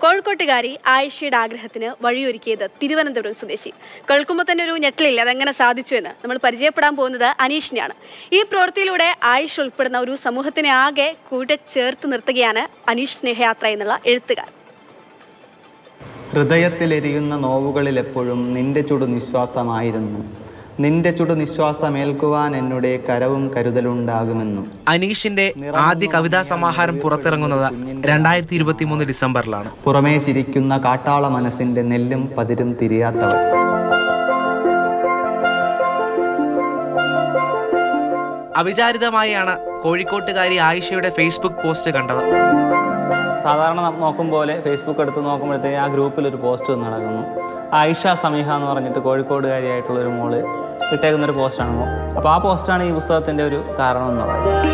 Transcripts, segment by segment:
കോഴിക്കോട്ടുകാരി ആയിഷയുടെ ആഗ്രഹത്തിന് വഴിയൊരുക്കിയത് തിരുവനന്തപുരം സ്വദേശി കേൾക്കുമ്പോൾ തന്നെ ഒരു ഞെട്ടലില്ല അതെങ്ങനെ സാധിച്ചു എന്ന് നമ്മൾ പരിചയപ്പെടാൻ പോകുന്നത് അനീഷിനെയാണ് ഈ പ്രവൃത്തിയിലൂടെ ആയിഷ ഉൾപ്പെടുന്ന ഒരു സമൂഹത്തിനെ ആകെ കൂടെ ചേർത്ത് നിർത്തുകയാണ് അനീഷ് സ്നേഹയാത്ര എന്നുള്ള എഴുത്തുകാർ ഹൃദയത്തിലെരിയുന്ന നോവുകളിൽ എപ്പോഴും നിന്റെ ചുടു നിശ്വാസമായിരുന്നു നിന്റെ ചുടു നിശ്വാസമേൽക്കുവാൻ എന്നുടെ കരവും കരുതലുണ്ടാകുമെന്നും അനീഷിന്റെ ആദ്യ കവിതാ സമാഹാരം പുറത്തിറങ്ങുന്നത് രണ്ടായിരത്തി ഇരുപത്തി മൂന്ന് ഡിസംബറിലാണ് പുറമേ ചിരിക്കുന്ന കാട്ടാള മനസ്സിന്റെ നെല്ലും പതിരും തിരിയാത്തവൾ അവിചാരിതമായാണ് കോഴിക്കോട്ടുകാരി ആയിഷയുടെ ഫേസ്ബുക്ക് പോസ്റ്റ് കണ്ടത് സാധാരണ നം- നോക്കും പോലെ ഫേസ്ബുക്ക് എടുത്ത് നോക്കുമ്പോഴത്തേക്ക് ആ ഗ്രൂപ്പിൽ ഒരു പോസ്റ്റ് വന്ന് നടക്കുന്നു ആയിഷ സമീഹ എന്ന് പറഞ്ഞിട്ട് കോഴിക്കോടുകാരിയായിട്ടുള്ള ഒരു മോള് ഇട്ടേക്കുന്ന ഒരു പോസ്റ്റാണ് അപ്പോൾ ആ പോസ്റ്റാണ് ഈ പുസ്തകത്തിൻ്റെ ഒരു കാരണം എന്ന് പറയുന്നത്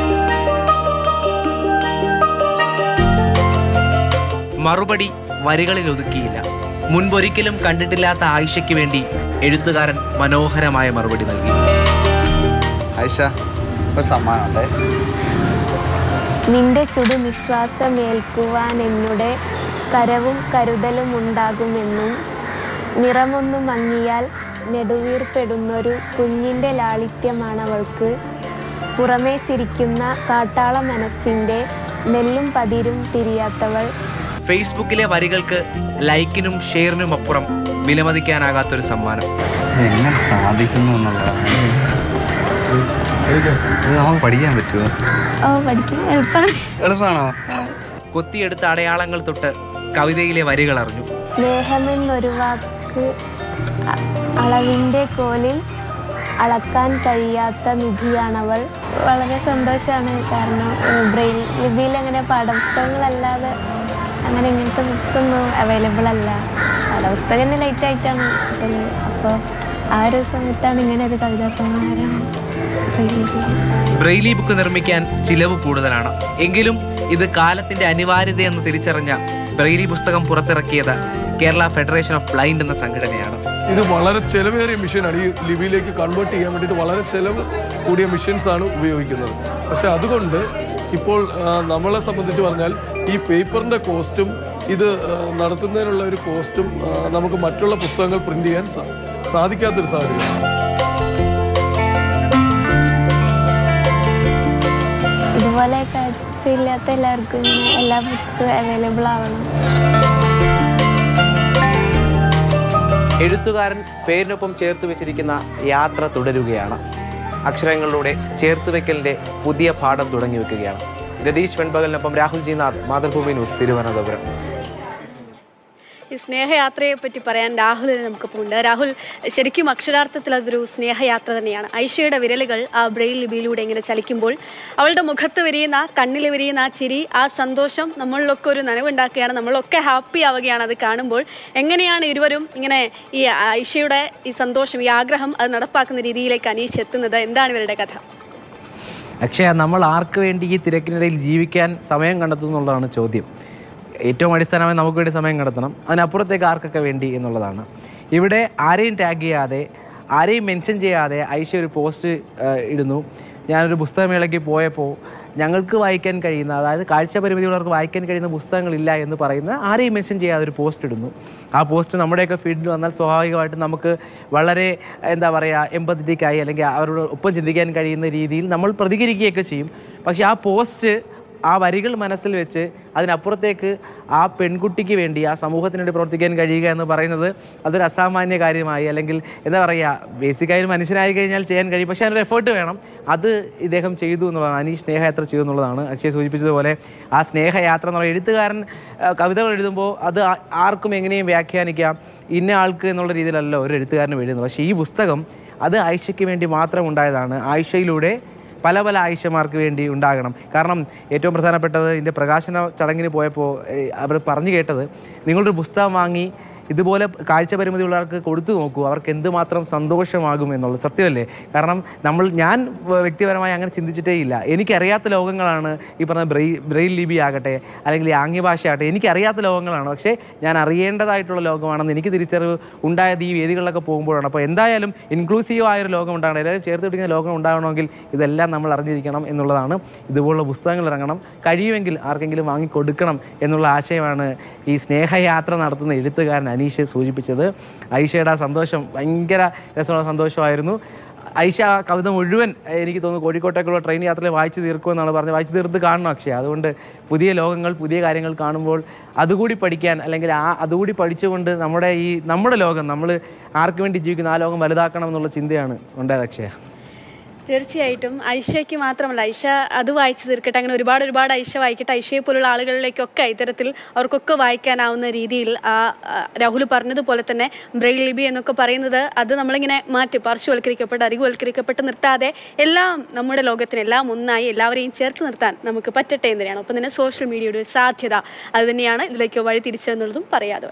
മറുപടി വരികളിൽ ഒതുക്കിയില്ല മുൻപൊരിക്കലും കണ്ടിട്ടില്ലാത്ത ആയിഷയ്ക്ക് വേണ്ടി എഴുത്തുകാരൻ മനോഹരമായ മറുപടി നൽകി ആയിഷ ഒരു സമ്മാനമുണ്ടേ നിന്റെ ചുടു നിശ്വാസമേൽക്കുവാൻ എന്നുടെ കരവും കരുതലും ഉണ്ടാകുമെന്നും നിറമൊന്നു മങ്ങിയാൽ നെടുവീർപ്പെടുന്നൊരു കുഞ്ഞിൻ്റെ ലാളിത്യമാണവൾക്ക് പുറമേ ചിരിക്കുന്ന കാട്ടാള മനസ്സിൻ്റെ നെല്ലും പതിരും തിരിയാത്തവൾ ഫേസ്ബുക്കിലെ വരികൾക്ക് ലൈക്കിനും ഷെയറിനും അപ്പുറം വിലമതിക്കാനാകാത്തൊരു സമ്മാനം എങ്ങനെ സാധിക്കുന്നു എന്നുള്ളതാണ് ഇത് നമുക്ക് പഠിക്കാൻ പറ്റുമോ ഓ പഠിക്കാൻ എളുപ്പമാണ് എളുപ്പമാണോ കൊത്തിയെടുത്ത അടയാളങ്ങൾ തൊട്ട് കവിതയിലെ വരികൾ അറിഞ്ഞു സ്നേഹമെന്നൊരു വാക്ക് അ- അളവിൻ്റെ കോലിൽ അളക്കാൻ കഴിയാത്ത നിധിയാണവൾ വളരെ സന്തോഷമാണ് കാരണം ബ്രെയിൽ ലിപിയിൽ അങ്ങനെ പാഠപുസ്തകങ്ങളല്ലാതെ അങ്ങനെ ഇങ്ങനത്തെ ബുക്സ് ഒന്നും അവൈലബിൾ അല്ല പാഠപുസ്തകം ലൈറ്റ് ആയിട്ടാണ് കിട്ടല് അപ്പോൾ ആ ഒരു സമയത്താണ് ഇങ്ങനെ ഒരു കവിതാ സമാഹാരം release ചെയ്തത്. ബ്രെയിലി ബുക്ക് നിർമ്മിക്കാൻ ചിലവ് കൂടുതലാണ് എങ്കിലും ഇത് കാലത്തിന്റെ അനിവാര്യതയെന്ന് തിരിച്ചറിഞ്ഞ ബ്രെയിലി പുസ്തകം പുറത്തിറക്കിയത് കേരള ഫെഡറേഷൻ ഓഫ് ബ്ലൈൻഡ് എന്ന സംഘടനയാണ് ഇത് വളരെ ചെലവേറിയ മെഷീനാണ് ഈ ലിപിയിലേക്ക് കൺവേർട്ട് ചെയ്യാൻ വേണ്ടിയിട്ട് വളരെ ചെലവ് കൂടിയ മെഷീൻസ് ആണ് ഉപയോഗിക്കുന്നത് പക്ഷെ അതുകൊണ്ട് ഇപ്പോൾ ആ, നമ്മളെ സംബന്ധിച്ച് പറഞ്ഞാൽ ഈ പേപ്പറിൻ്റെ കോസ്റ്റും ഇത് ആ, നടത്തുന്നതിനുള്ള ഒരു കോസ്റ്റും ആ, നമുക്ക് മറ്റുള്ള പുസ്തകങ്ങൾ പ്രിന്റ് ചെയ്യാൻ സാ- സാധിക്കാത്തൊരു സാഹചര്യമാണ് ഇതുപോലെ കാഴ്ചയില്ലാത്ത എല്ലാവർക്കും ഇങ്ങനെ എല്ലാ ബുക്സും അവൈലബിൾ ആവണം എഴുത്തുകാരൻ പേരിനൊപ്പം ചേർത്ത് വെച്ചിരിക്കുന്ന യാത്ര തുടരുകയാണ് അക്ഷരങ്ങളിലൂടെ ചേർത്തുവെക്കലിന്റെ പുതിയ പാഠം തുടങ്ങി വെക്കുകയാണ് രതീഷ് വെൺപകലിനൊപ്പം രാഹുൽ ജിനാഥ് മാതൃഭൂമി ന്യൂസ് തിരുവനന്തപുരം ഈ സ്നേഹയാത്രയെ പറ്റി പറയാൻ രാഹുലിന് നമുക്കിപ്പോൾ ഉണ്ട് രാഹുൽ ശരിക്കും അക്ഷരാർത്ഥത്തിൽ അതൊരു സ്നേഹയാത്ര തന്നെയാണ് ഐഷയുടെ വിരലുകൾ ആ ബ്രെയിൽ ലിപിയിലൂടെ ഇങ്ങനെ ചലിക്കുമ്പോൾ അവളുടെ മുഖത്ത് വിരിയുന്ന കണ്ണിൽ വിരിയുന്ന ആ ചിരി ആ സന്തോഷം നമ്മളിലൊക്കെ ഒരു നനവുണ്ടാക്കുകയാണ് നമ്മളൊക്കെ ഹാപ്പി ആവുകയാണ് അത് കാണുമ്പോൾ എങ്ങനെയാണ് ഇരുവരും ഇങ്ങനെ ഈ ഐഷയുടെ ഈ സന്തോഷം ഈ ആഗ്രഹം അത് നടപ്പാക്കുന്ന രീതിയിലേക്ക് അനീഷ് എത്തുന്നത് എന്താണ് ഇവരുടെ കഥ അക്ഷയ നമ്മൾ ആർക്ക് വേണ്ടി ഈ തിരക്കിനിടയിൽ ജീവിക്കാൻ സമയം കണ്ടെത്തുന്നുള്ളതാണ് ചോദ്യം ഏറ്റവും അടിസ്ഥാനമായി നമുക്ക് വേണ്ടി സമയം കണ്ടെത്തണം അതിനപ്പുറത്തേക്ക് ആർക്കൊക്കെ വേണ്ടി എന്നുള്ളതാണ് ഇവിടെ ആരെയും ടാഗ് ചെയ്യാതെ ആരെയും മെൻഷൻ ചെയ്യാതെ ഐഷ ഒരു പോസ്റ്റ് ഇടുന്നു ഞാനൊരു പുസ്തകമേളയ്ക്ക് പോയപ്പോൾ ഞങ്ങൾക്ക് വായിക്കാൻ കഴിയുന്ന അതായത് കാഴ്ച പരിമിതിയുള്ളവർക്ക് വായിക്കാൻ കഴിയുന്ന പുസ്തകങ്ങളില്ല എന്ന് പറയുന്ന ആരെയും മെൻഷൻ ചെയ്യാതെ ഒരു പോസ്റ്റ് ഇടുന്നു ആ പോസ്റ്റ് നമ്മുടെയൊക്കെ ഫീൽഡിൽ വന്നാൽ സ്വാഭാവികമായിട്ടും നമുക്ക് വളരെ എന്താ പറയുക എമ്പത്തറ്റിക്കായി അല്ലെങ്കിൽ അവരോട് ഒപ്പം ചിന്തിക്കാൻ കഴിയുന്ന രീതിയിൽ നമ്മൾ പ്രതികരിക്കുകയൊക്കെ ചെയ്യും പക്ഷേ ആ പോസ്റ്റ് ആ വരികൾ മനസ്സിൽ വെച്ച് അതിനപ്പുറത്തേക്ക് ആ പെൺകുട്ടിക്ക് വേണ്ടി ആ സമൂഹത്തിന് വേണ്ടി പ്രവർത്തിക്കാൻ കഴിയുക എന്ന് പറയുന്നത് അതൊരു അസാമാന്യ കാര്യമായി അല്ലെങ്കിൽ എന്താ പറയുക ബേസിക്കായി ഒരു മനുഷ്യനായി കഴിഞ്ഞാൽ ചെയ്യാൻ കഴിയും പക്ഷേ അതിനൊരു എഫേർട്ട് വേണം അത് ഇദ്ദേഹം ചെയ്തു എന്നുള്ളതാണ് അനീഷ് സ്നേഹയാത്ര ചെയ്തു എന്നുള്ളതാണ് അക്ഷയ് സൂചിപ്പിച്ചതുപോലെ ആ സ്നേഹയാത്ര എന്നുള്ള എഴുത്തുകാരൻ ആ, കവിതകൾ എഴുതുമ്പോൾ അത് ആ- ആർക്കും എങ്ങനെയും വ്യാഖ്യാനിക്കാം ഇന്ന ആൾക്ക് എന്നുള്ള രീതിയിലല്ല ഒരു എഴുത്തുകാരനും എഴുതുന്നത് പക്ഷേ ഈ പുസ്തകം അത് ആയിഷയ്ക്ക് വേണ്ടി മാത്രം ഉണ്ടായതാണ് ആയിഷയിലൂടെ പല പല ആയിഷമാർക്ക് വേണ്ടി ഉണ്ടാകണം കാരണം ഏറ്റവും പ്രധാനപ്പെട്ടത് ഇതിൻ്റെ പ്രകാശന ചടങ്ങിന് പോയപ്പോൾ അവർ പറഞ്ഞു കേട്ടത് നിങ്ങളൊരു പുസ്തകം വാങ്ങി ഇതുപോലെ കാഴ്ച പരിമിതിയുള്ളവർക്ക് കൊടുത്തു നോക്കൂ അവർക്ക് എന്തുമാത്രം സന്തോഷമാകും എന്നുള്ളത് സത്യമല്ലേ കാരണം നമ്മൾ ഞാൻ വ- വ്യക്തിപരമായി അങ്ങനെ ചിന്തിച്ചിട്ടേ ഇല്ല എനിക്കറിയാത്ത ലോകങ്ങളാണ് ഈ പറഞ്ഞ ബ്രെയ് ബ്രെയിൽ ലിപി ആകട്ടെ അല്ലെങ്കിൽ ഈ ആംഗ്യഭാഷ ആകട്ടെ എനിക്കറിയാത്ത ലോകങ്ങളാണ് പക്ഷേ ഞാൻ അറിയേണ്ടതായിട്ടുള്ള ലോകമാണെന്ന് എനിക്ക് തിരിച്ചറിവ് ഉണ്ടായത് ഈ വേദികളിലൊക്കെ പോകുമ്പോഴാണ് അപ്പോൾ എന്തായാലും ഇൻക്ലൂസീവ് ആയൊരു ലോകം ഉണ്ടാകണം എല്ലാവരും ചേർത്ത് പിടിക്കുന്ന ലോകം ഉണ്ടാകണമെങ്കിൽ ഇതെല്ലാം നമ്മൾ അറിഞ്ഞിരിക്കണം എന്നുള്ളതാണ് ഇതുപോലുള്ള പുസ്തകങ്ങൾ ഇറങ്ങണം കഴിയുമെങ്കിൽ ആർക്കെങ്കിലും വാങ്ങിക്കൊടുക്കണം എന്നുള്ള ആശയമാണ് ഈ സ്നേഹയാത്ര നടത്തുന്ന എഴുത്തുകാരൻ അനീഷ് സൂചിപ്പിച്ചത് ഐഷയുടെ ആ സന്തോഷം ഭയങ്കര രസമുള്ള സന്തോഷമായിരുന്നു ഐഷ ആ കവിത മുഴുവൻ ഏഹ്, എനിക്ക് തോന്നുന്നു കോഴിക്കോട്ടേക്കുള്ള ട്രെയിൻ യാത്രയിൽ വായിച്ചു തീർക്കുമെന്നാണ് പറഞ്ഞത് വായിച്ചു തീർത്ത് കാണണം അക്ഷയ അതുകൊണ്ട് പുതിയ ലോകങ്ങൾ പുതിയ കാര്യങ്ങൾ കാണുമ്പോൾ അതുകൂടി പഠിക്കാൻ അല്ലെങ്കിൽ ആ അതുകൂടി പഠിച്ചുകൊണ്ട് നമ്മുടെ ഈ നമ്മുടെ ലോകം നമ്മൾ ആർക്ക് വേണ്ടി ജീവിക്കുന്ന ആ ലോകം വലുതാക്കണം എന്നുള്ള ചിന്തയാണ് ഉണ്ടായത് അക്ഷയ തീർച്ചയായിട്ടും ഐഷയ്ക്ക് മാത്രമല്ല ഐഷ അത് വായിച്ചു തീർക്കട്ടെ അങ്ങനെ ഒരുപാട് ഒരുപാട് ഐഷ വായിക്കട്ടെ ഐഷയെ പോലുള്ള ആളുകളിലേക്കൊക്കെ ഇത്തരത്തിൽ അവർക്കൊക്കെ വായിക്കാനാവുന്ന രീതിയിൽ ആ ആ, രാഹുൽ പറഞ്ഞതുപോലെ തന്നെ ബ്രെയിൽ ലിപി എന്നൊക്കെ പറയുന്നത് അത് നമ്മളിങ്ങനെ മാറ്റി പാർശ്വവൽക്കരിക്കപ്പെട്ട് അറിവുവൽക്കരിക്കപ്പെട്ട് നിർത്താതെ എല്ലാം നമ്മുടെ ലോകത്തിന് എല്ലാം ഒന്നായി എല്ലാവരെയും ചേർത്ത് നിർത്താൻ നമുക്ക് പറ്റട്ടെ എന്ന് തന്നെയാണ് ഒപ്പം തന്നെ സോഷ്യൽ മീഡിയയുടെ ഒരു സാധ്യത അത് തന്നെയാണ് ഇതിലേക്ക് വഴി തിരിച്ചതെന്നുള്ളതും പറയാതെ